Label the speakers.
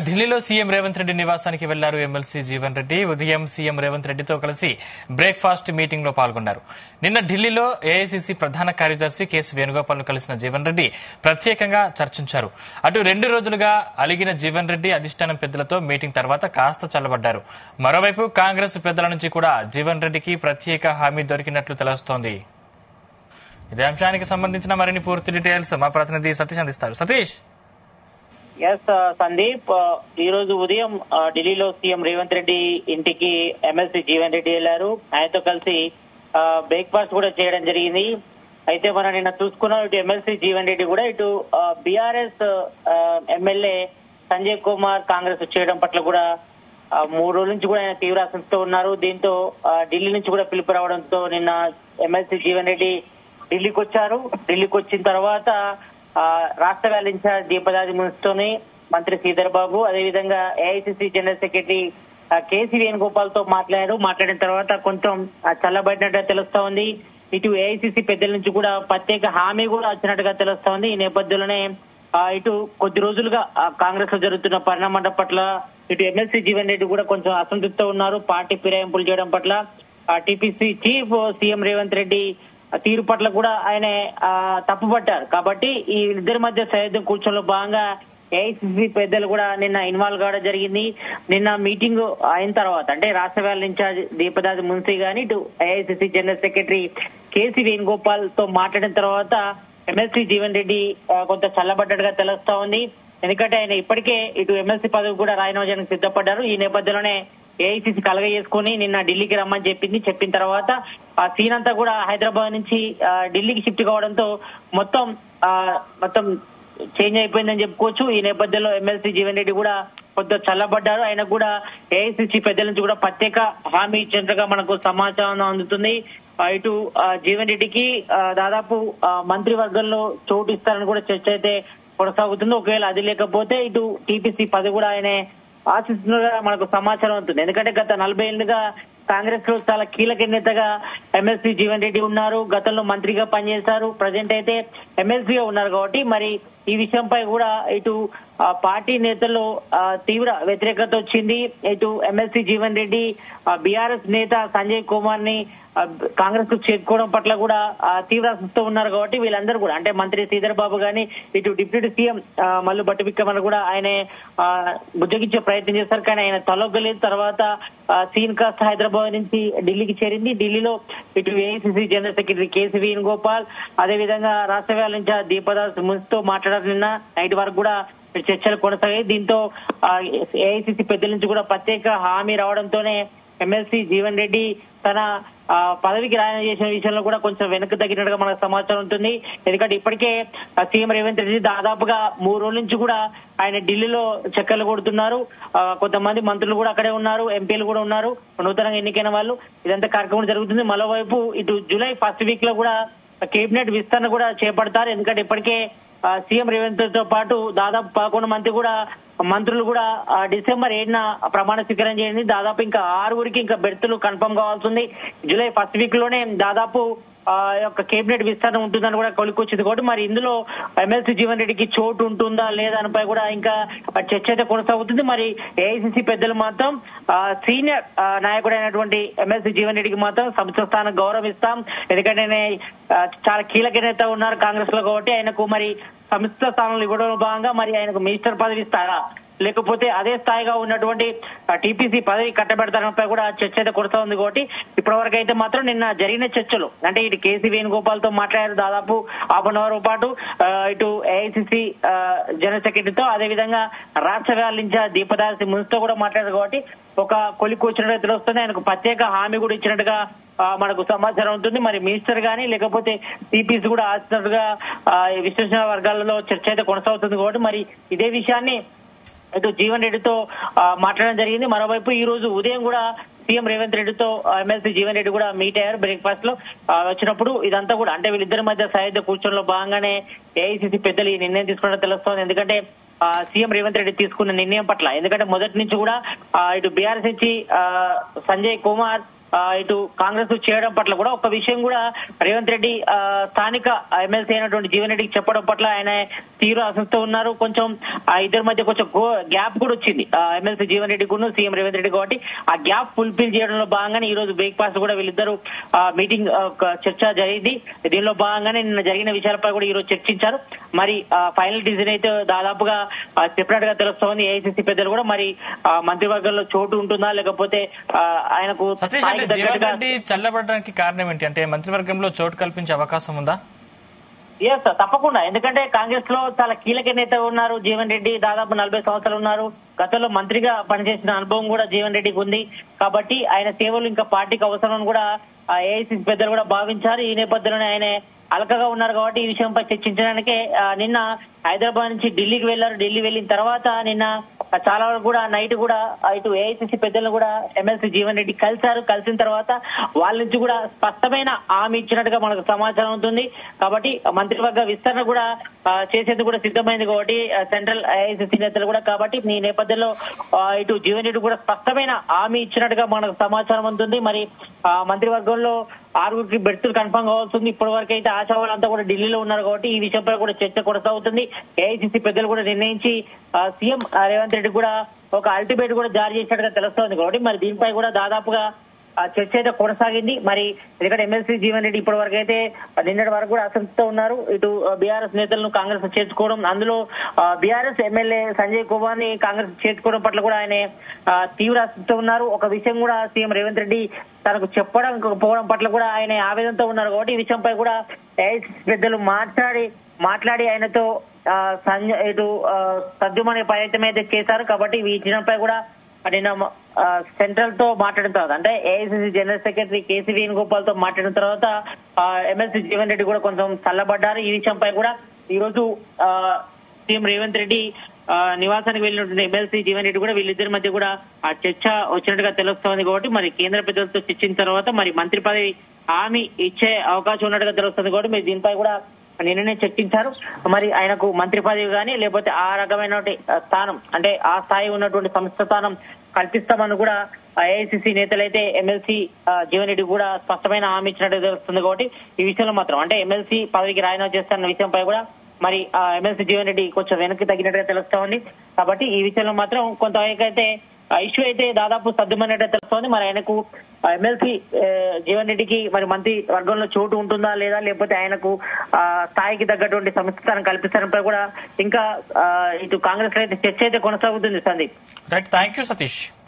Speaker 1: ఢిల్లీలో సీఎం రేవంత్ రెడ్డి నివాసానికి వెళ్లారు ఎమ్మెల్సీ జీవన్ రెడ్డి ఉదయం సీఎం రేవంత్ రెడ్డితో కలిసి బ్రేక్ఫాస్ట్ మీటింగ్ లో పాల్గొన్నారు నిన్న ఢిల్లీలో ఏఐసీసీ ప్రధాన కార్యదర్శి కేసు వేణుగోపాల్ ను కలిసిన జీవన్ రెడ్డి ప్రత్యేకంగా చర్చించారు అటు రెండు రోజులుగా అలిగిన జీవన్ రెడ్డి అధిష్టానం పెద్దలతో మీటింగ్ తర్వాత కాస్త చల్లబడ్డారు మరోవైపు కాంగ్రెస్ పెద్దల నుంచి కూడా జీవన్ రెడ్డికి ప్రత్యేక హామీ దొరికినట్లు తెలుస్తోంది ఇదే అంశానికి సంబంధించిన మరిన్ని పూర్తి డీటెయిల్స్ మా ప్రతినిధి సతీష్ అందిస్తారు సతీష్
Speaker 2: ఎస్ సందీప్ ఆ, ఈ రోజు ఉదయం ఆ, ఢిల్లీలో సీఎం రేవంత్ రెడ్డి ఇంటికి ఎమ్మెల్సీ జీవన్ రెడ్డి వెళ్లారు ఆయనతో కలిసి బ్రేక్ఫాస్ట్ కూడా చేయడం జరిగింది అయితే మనం నిన్న చూసుకున్నాం ఇటు ఎమ్మెల్సీ జీవన్ రెడ్డి కూడా ఇటు బీఆర్ఎస్ ఎమ్మెల్యే సంజయ్ కుమార్ కాంగ్రెస్ చేయడం పట్ల కూడా ఆ, మూడు రోజుల నుంచి కూడా ఆయన తీవ్ర అసంతతో ఉన్నారు దీంతో ఆ, ఢిల్లీ నుంచి కూడా పిలుపు రావడంతో నిన్న ఎమ్మెల్సీ జీవన్ రెడ్డి ఢిల్లీకి వచ్చారు ఢిల్లీకి వచ్చిన తర్వాత ఆ, రాష్ట్ర వ్యాల ఇన్ఛార్జ్ దీపదాది మున్సితోని మంత్రి శ్రీధర్ బాబు అదేవిధంగా ఏఐసిసి జనరల్ సెక్రటరీ ఆ, కేసీ వేణుగోపాల్ తో మాట్లాడారు మాట్లాడిన తర్వాత కొంచెం ఆ, చల్లబడినట్టుగా తెలుస్తా ఉంది ఇటు ఏఐసిసి పెద్దల నుంచి కూడా ప్రత్యేక హామీ కూడా వచ్చినట్టుగా తెలుస్తా ఉంది ఈ నేపథ్యంలోనే ఆ, ఇటు కొద్ది రోజులుగా ఆ, కాంగ్రెస్ లో జరుగుతున్న పరిణామాల పట్ల ఇటు ఎమ్మెల్సీ జీవన్ రెడ్డి కూడా కొంచెం అసంతృప్తితో ఉన్నారు పార్టీ ఫిరాయింపులు చేయడం పట్ల టీపీసీ చీఫ్ సీఎం రేవంత్ రెడ్డి ఆ తీరు పట్ల కూడా ఆయన ఆ, తప్పుపట్టారు కాబట్టి ఈ ఇద్దరి మధ్య సరిహద్దు కూర్చోలో భాగంగా ఏఐసిసి పెద్దలు కూడా నిన్న ఇన్వాల్వ్ కావడం జరిగింది నిన్న మీటింగ్ అయిన తర్వాత అంటే రాష్ట్ర వ్యాల ఇన్ఛార్జ్ దీపదాది మున్సీ గాని ఇటు ఏఐసిసి జనరల్ సెక్రటరీ కేసీ వేణుగోపాల్ తో మాట్లాడిన తర్వాత ఎమ్మెల్సీ జీవన్ రెడ్డి ఆ, కొంత చల్లబడ్డట్టుగా తెలుస్తా ఉంది ఎందుకంటే ఆయన ఇప్పటికే ఇటు ఎమ్మెల్సీ పదవి కూడా రాయనోజానికి సిద్ధపడ్డారు ఈ నేపథ్యంలోనే ఏఐసిసి కలగ చేసుకుని నిన్న ఢిల్లీకి రమ్మని చెప్పింది చెప్పిన తర్వాత ఆ సీన్ అంతా కూడా హైదరాబాద్ నుంచి ఆ, ఢిల్లీకి షిఫ్ట్ కావడంతో మొత్తం ఆ, మొత్తం చేంజ్ అయిపోయిందని చెప్పుకోవచ్చు ఈ నేపథ్యంలో ఎమ్మెల్సీ జీవన్ రెడ్డి కూడా కొంత చల్లబడ్డారు ఆయన కూడా ఏఐసిసి పెద్దల నుంచి కూడా ప్రత్యేక హామీ ఇచ్చినట్టుగా మనకు సమాచారం అందుతుంది ఆ, ఇటు ఆ, జీవన్ రెడ్డికి ఆ, దాదాపు ఆ, మంత్రివర్గంలో చోటు ఇస్తారని కూడా చర్చ అయితే కొనసాగుతుంది ఒకవేళ అది లేకపోతే ఇటు టీపీసీ పదవి కూడా ఆయనే ఆశిస్తున్నగా మనకు సమాచారం అవుతుంది ఎందుకంటే గత నలభై ఏళ్ళుగా కాంగ్రెస్ లో చాలా కీలక నేతగా ఎమ్మెల్సీ జీవన్ రెడ్డి ఉన్నారు గతంలో మంత్రిగా పనిచేశారు ప్రజెంట్ అయితే ఎమ్మెల్సీగా ఉన్నారు కాబట్టి మరి ఈ విషయంపై కూడా ఇటు ఆ, పార్టీ నేతల్లో ఆ, తీవ్ర వ్యతిరేకత వచ్చింది ఇటు ఎమ్మెల్సీ జీవన్ రెడ్డి బీఆర్ఎస్ నేత సంజయ్ కుమార్ ని ఆ, కాంగ్రెస్ కు చేరుకోవడం పట్ల కూడా ఆ, తీవ్ర అసంతతో ఉన్నారు కాబట్టి వీళ్ళందరూ కూడా అంటే మంత్రి శ్రీధర్ బాబు గాని ఇటు డిప్యూటీ సీఎం ఆ, మల్లు బట్టి విక్రమణ కూడా ఆయన ఆ, బుజ్జగించే ప్రయత్నం చేశారు కానీ ఆయన తలొగ్గలేదు తర్వాత ఆ, సీన్ కాస్త హైదరాబాద్ నుంచి ఢిల్లీకి చేరింది ఢిల్లీలో ఇటు ఏఐసిసి జనరల్ సెక్రటరీ కేసీ వేణుగోపాల్ అదేవిధంగా రాష్ట్ర వ్యాల నుంచి దీపదాస్ మున్సితో మాట్లాడారు నిన్న నైట్ వరకు కూడా చర్చలు కొనసాగాయి దీంతో ఏఐసిసి పెద్దల నుంచి కూడా ప్రత్యేక హామీ రావడంతోనే ఎమ్మెల్సీ జీవన్ రెడ్డి తన ఆ, పదవికి రాజీనామా చేసిన విషయంలో కూడా కొంచెం వెనక్కి తగ్గినట్టుగా మనకు సమాచారం ఉంటుంది ఎందుకంటే ఇప్పటికే ఆ, సీఎం రేవంత్ రెడ్డి దాదాపుగా మూడు రోజుల నుంచి కూడా ఆయన ఢిల్లీలో చక్కర్లు కొడుతున్నారు ఆ, కొంతమంది మంత్రులు కూడా అక్కడే ఉన్నారు ఎంపీలు కూడా ఉన్నారు నూతనంగా ఎన్నికైన వాళ్ళు ఇదంతా కార్యక్రమం జరుగుతుంది మరోవైపు ఇటు జూలై ఫస్ట్ వీక్ లో కూడా కేబినెట్ విస్తరణ కూడా చేపడతారు ఎందుకంటే ఇప్పటికే ఆ, సీఎం రేవంత్ తో పాటు దాదాపు పదకొండు మంది కూడా మంత్రులు కూడా ఆ, డిసెంబర్ ఏడున ప్రమాణ స్వీకారం చేయండి దాదాపు ఇంకా ఆరుగురికి ఇంకా బెర్తులు కన్ఫర్మ్ కావాల్సి ఉంది జూలై ఫస్ట్ వీక్ లోనే దాదాపు ఆ యొక్క కేబినెట్ విస్తరణ ఉంటుందని కూడా కొలికొచ్చింది కాబట్టి మరి ఇందులో ఎమ్మెల్సీ జీవన్ రెడ్డికి చోటు ఉంటుందా లేదా అనిపై కూడా ఇంకా చర్చ అయితే కొనసాగుతుంది మరి ఏఐసిసి పెద్దలు మాత్రం ఆ, సీనియర్ ఆ, నాయకుడైనటువంటి ఎమ్మెల్సీ జీవన్ రెడ్డికి మాత్రం సంస్థ స్థానం గౌరవం ఇస్తాం ఎందుకంటే ఆయన, ఆ, చాలా కీలక నేత ఉన్నారు కాంగ్రెస్ లో కాబట్టి ఆయనకు మరి సంస్థ స్థానంలో ఇవ్వడం భాగంగా మరి ఆయనకు మినిస్టర్ పదవి ఇస్తారా లేకపోతే అదే స్థాయిగా ఉన్నటువంటి టీపీసీ పదవి కట్టబెడతారంపై కూడా చర్చ అయితే కొనసాగుంది కాబట్టి ఇప్పటివరకు అయితే మాత్రం నిన్న జరిగిన చర్చలు అంటే ఇటు కేసీ వేణుగోపాల్ తో మాట్లాడారు దాదాపు హాఫ్ అన్ అవర్ పాటు ఆ, ఇటు ఏఐసిసి జనరల్ సెక్రటరీతో అదే విధంగా రాష్ట్ర వ్యాలించా దీపదాసి మున్సితో కూడా మాట్లాడారు కాబట్టి ఒక కొలికి వచ్చినట్టు తెలుస్తుంది ఆయనకు ప్రత్యేక హామీ కూడా ఇచ్చినట్టుగా ఆ, మనకు సమాచారం ఉంటుంది మరి మినిస్టర్ గానీ లేకపోతే టీపీసీ కూడా ఆస్తున్నట్టుగా విశ్లేషణ వర్గాలలో చర్చ అయితే కొనసాగుతుంది కాబట్టి మరి ఇదే విషయాన్ని ఇటు జీవన్ రెడ్డితో ఆ, మాట్లాడడం జరిగింది మరోవైపు ఈ రోజు ఉదయం కూడా సీఎం రేవంత్ రెడ్డితో ఆ, ఎమ్మెల్సీ జీవన్ రెడ్డి కూడా మీట్ అయ్యారు బ్రేక్ఫాస్ట్ లో ఆ, వచ్చినప్పుడు ఇదంతా కూడా అంటే వీళ్ళిద్దరి మధ్య సాయుధ కూర్చోలో భాగంగానే ఏఐసిసి పెద్దలు ఈ నిర్ణయం తీసుకోవడం తెలుస్తోంది ఎందుకంటే ఆ, సీఎం రేవంత్ రెడ్డి తీసుకున్న నిర్ణయం పట్ల ఎందుకంటే మొదటి నుంచి కూడా ఆ, ఇటు బీఆర్ఎస్ నుంచి ఆ, సంజయ్ కుమార్ ఆ, ఇటు కాంగ్రెస్ చేయడం పట్ల కూడా ఒక విషయం కూడా రేవంత్ రెడ్డి ఆ, స్థానిక ఎమ్మెల్సీ అయినటువంటి జీవన్ రెడ్డికి చెప్పడం పట్ల ఆయన తీవ్ర అసంతో ఉన్నారు కొంచెం ఆ ఇద్దరి మధ్య కొంచెం గ్యాప్ కూడా వచ్చింది ఎమ్మెల్సీ జీవన్ రెడ్డి కూడా సీఎం రేవంత్ రెడ్డి కాబట్టి ఆ గ్యాప్ ఫుల్ఫిల్ చేయడంలో భాగంగానే ఈ రోజు బ్రేక్ఫాస్ట్ కూడా వీళ్ళిద్దరు మీటింగ్ చర్చ జరిగింది దీనిలో భాగంగానే నిన్న జరిగిన విషయాలపై కూడా ఈ రోజు చర్చించారు మరి ఫైనల్ డిసిజన్ అయితే దాదాపుగా ఆ, చెప్పినట్టుగా తెలుస్తోంది ఏఐసిసి పెద్దలు కూడా మరి ఆ, మంత్రివర్గంలో చోటు ఉంటుందా లేకపోతే ఆ, ఆయనకు
Speaker 1: సతీష్ అంటే
Speaker 2: స్థాయికి
Speaker 1: జీవన్
Speaker 2: తగ్గట్టుగా
Speaker 1: రెడ్డి చల్లబడడానికి కారణం ఏంటి అంటే మంత్రివర్గంలో చోటు కల్పించే అవకాశం ఉందా
Speaker 2: ఎస్ తప్పకుండా ఎందుకంటే కాంగ్రెస్ లో చాలా కీలక నేత ఉన్నారు జీవన్ రెడ్డి దాదాపు నలభై సంవత్సరాలు ఉన్నారు గతంలో మంత్రిగా పనిచేసిన అనుభవం కూడా జీవన్ రెడ్డికి ఉంది కాబట్టి ఆయన సేవలు ఇంకా పార్టీకి అవసరం కూడా ఏఐసిసి పెద్దలు కూడా భావించారు ఈ నేపథ్యంలోనే ఆయన అలకగా ఉన్నారు కాబట్టి ఈ విషయంపై చర్చించడానికే ఆ, నిన్న హైదరాబాద్ నుంచి ఢిల్లీకి వెళ్లారు ఢిల్లీ వెళ్ళిన తర్వాత నిన్న ఆ, చాలా వరకు కూడా నైట్ కూడా ఆ, ఇటు ఏఐసిసి పెద్దలను కూడా ఎమ్మెల్సీ జీవన్ రెడ్డి కలిశారు కలిసిన తర్వాత వాళ్ళ నుంచి కూడా స్పష్టమైన హామీ ఇచ్చినట్టుగా మనకు సమాచారం ఉంటుంది కాబట్టి మంత్రివర్గ విస్తరణ కూడా ఆ, చేసేందుకు కూడా సిద్ధమైంది కాబట్టి ఆ, సెంట్రల్ ఏఐసిసి నేతలు కూడా కాబట్టి ఈ నేపథ్యంలో ఆ, ఇటు జీవన్ రెడ్డి కూడా స్పష్టమైన హామీ ఇచ్చినట్టుగా మనకు సమాచారం ఉంటుంది మరి ఆ, మంత్రివర్గంలో ఆరుగురికి బెర్తులు కన్ఫర్మ్ కావాల్సింది ఇప్పటి వరకు అయితే ఆశావాళ్ళంతా కూడా ఢిల్లీలో ఉన్నారు కాబట్టి ఈ విషయంపై కూడా చర్చ కొనసాగుతుంది ఏఐసిసి పెద్దలు కూడా నిర్ణయించి ఆ, సీఎం ఆ, రేవంత్ రెడ్డి కూడా ఒక అల్టిమేట్ కూడా జారీ చేసినట్టుగా తెలుస్తోంది కాబట్టి మరి దీనిపై కూడా దాదాపుగా ఆ చర్చ అయితే కొనసాగింది మరి ఎందుకంటే ఎమ్మెల్సీ జీవన్ రెడ్డి ఇప్పటి వరకు అయితే నిన్నటి వరకు కూడా అసంతృప్తితో ఉన్నారు ఇటు బీఆర్ఎస్ నేతలను కాంగ్రెస్ చేర్చుకోవడం అందులో బీఆర్ఎస్ ఎమ్మెల్యే సంజయ్ కుమార్ ని కాంగ్రెస్ చేర్చుకోవడం పట్ల కూడా ఆయన ఆ, తీవ్ర అసంతృప్తితో ఉన్నారు ఒక విషయం కూడా సీఎం రేవంత్ రెడ్డి తనకు చెప్పడం పోవడం పట్ల కూడా ఆయన ఆవేదనతో ఉన్నారు కాబట్టి ఈ విషయంపై కూడా ఏఐసిసి పెద్దలు మాట్లాడి మాట్లాడి ఆయనతో ఆ, సంజయ్ ఇటు ఆ, సర్దుమనే ప్రయత్నం అయితే చేశారు కాబట్టి ఈ విషయంపై కూడా నిన్న ఆ, సెంట్రల్ తో మాట్లాడిన తర్వాత అంటే ఏఐసిసి జనరల్ సెక్రటరీ కేసీ వేణుగోపాల్ తో మాట్లాడిన తర్వాత ఆ, ఎమ్మెల్సీ జీవన్ రెడ్డి కూడా కొంచెం చల్లబడ్డారు ఈ విషయంపై కూడా ఈ రోజు ఆ, సీఎం రేవంత్ రెడ్డి ఆ, నివాసానికి వెళ్ళినటువంటి ఎమ్మెల్సీ జీవన్ రెడ్డి కూడా వీళ్ళిద్దరి మధ్య కూడా ఆ చర్చ వచ్చినట్టుగా తెలుస్తోంది కాబట్టి మరి కేంద్ర పెద్దలతో చర్చించిన తర్వాత మరి మంత్రి పదవి హామీ ఇచ్చే అవకాశం ఉన్నట్టుగా తెలుస్తుంది కాబట్టి మీరు దీనిపై కూడా నిన్ననే చర్చించారు మరి ఆయనకు మంత్రి పదవి కానీ లేకపోతే ఆ రకమైన స్థానం అంటే ఆ స్థాయి ఉన్నటువంటి సంస్థ స్థానం కల్పిస్తామని కూడా ఏఐసిసి నేతలైతే ఎమ్మెల్సీ జీవన్ రెడ్డి కూడా స్పష్టమైన హామీ ఇచ్చినట్టు తెలుస్తుంది కాబట్టి ఈ విషయంలో మాత్రం అంటే ఎమ్మెల్సీ పదవికి రాజీనామా చేస్తున్న విషయంపై కూడా మరి ఆ ఎమ్మెల్సీ జీవన్ రెడ్డి కొంచెం వెనక్కి తగ్గినట్టుగా తెలుస్తా ఉంది కాబట్టి ఈ విషయంలో మాత్రం కొంతవరకు అయితే ఇష్యూ అయితే దాదాపు సర్దుమన్నట్టు తెలుస్తోంది మరి ఆయనకు ఎమ్మెల్సీ జీవన్ రెడ్డికి మరి మంత్రి వర్గంలో చోటు ఉంటుందా లేదా లేకపోతే ఆయనకు ఆ, స్థాయికి తగ్గటువంటి సంస్థానం కల్పిస్తారంపై కూడా ఇంకా ఆ, ఇటు కాంగ్రెస్ లో అయితే చర్చ అయితే కొనసాగుతుంది Sandeep
Speaker 1: right thank you Satish